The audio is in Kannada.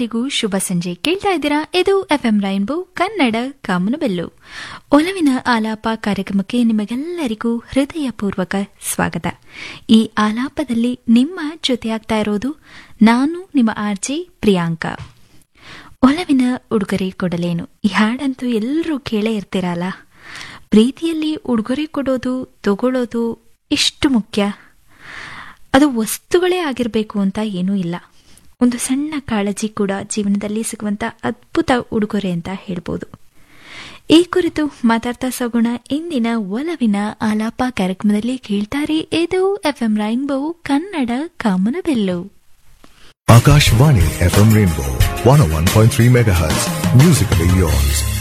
ಎಲ್ಲರಿಗೂ ಶುಭ ಸಂಜೆ ಕೇಳ್ತಾ ಇದ್ದೀರಾ ಇದು ಎಫ್ಎಂ ರೈನ್ಬೋ ಕನ್ನಡ ಕಾಮನಬೆಲ್ಲು ಒಲವಿನ ಆಲಾಪ ಕಾರ್ಯಕ್ರಮಕ್ಕೆ ನಿಮಗೆಲ್ಲರಿಗೂ ಹೃದಯಪೂರ್ವಕ ಸ್ವಾಗತ ಈ ಆಲಾಪದಲ್ಲಿ ನಿಮ್ಮ ಜೊತೆಯಾಗ್ತಾ ಇರೋದು ನಾನು ನಿಮ್ಮ ಆರ್ಜೆ ಪ್ರಿಯಾಂಕಾ ಒಲವಿನ ಉಡುಗೊರೆ ಕೊಡಲೇನು ಈ ಹಾಡಂತೂ ಎಲ್ಲರೂ ಕೇಳೇ ಇರ್ತೀರಲ್ಲ ಪ್ರೀತಿಯಲ್ಲಿ ಉಡುಗೊರೆ ಕೊಡೋದು ತಗೊಳ್ಳೋದು ಎಷ್ಟು ಮುಖ್ಯ ಅದು ವಸ್ತುಗಳೇ ಆಗಿರಬೇಕು ಅಂತ ಏನೂ ಇಲ್ಲ ಒಂದು ಸಣ್ಣ ಕಾಳಜಿ ಕೂಡ ಜೀವನದಲ್ಲಿ ಸಿಗುವಂತ ಅದ್ಭುತ ಉಡುಗೊರೆ ಅಂತ ಹೇಳ್ಬೋದು ಈ ಕುರಿತು ಮಾತಾಡ್ತಾ ಸಾಗೋಣ ಇಂದಿನ ಒಲವಿನ ಆಲಾಪ ಕಾರ್ಯಕ್ರಮದಲ್ಲಿ ಕೇಳ್ತಾರೆ ಇದು ಎಫ್ಎಂ ರೈನ್ಬೋ ಕನ್ನಡ ಕಾಮನಬೆಲ್ಲು Akashvani FM Rainbow 101.3 MHz. Musically yours.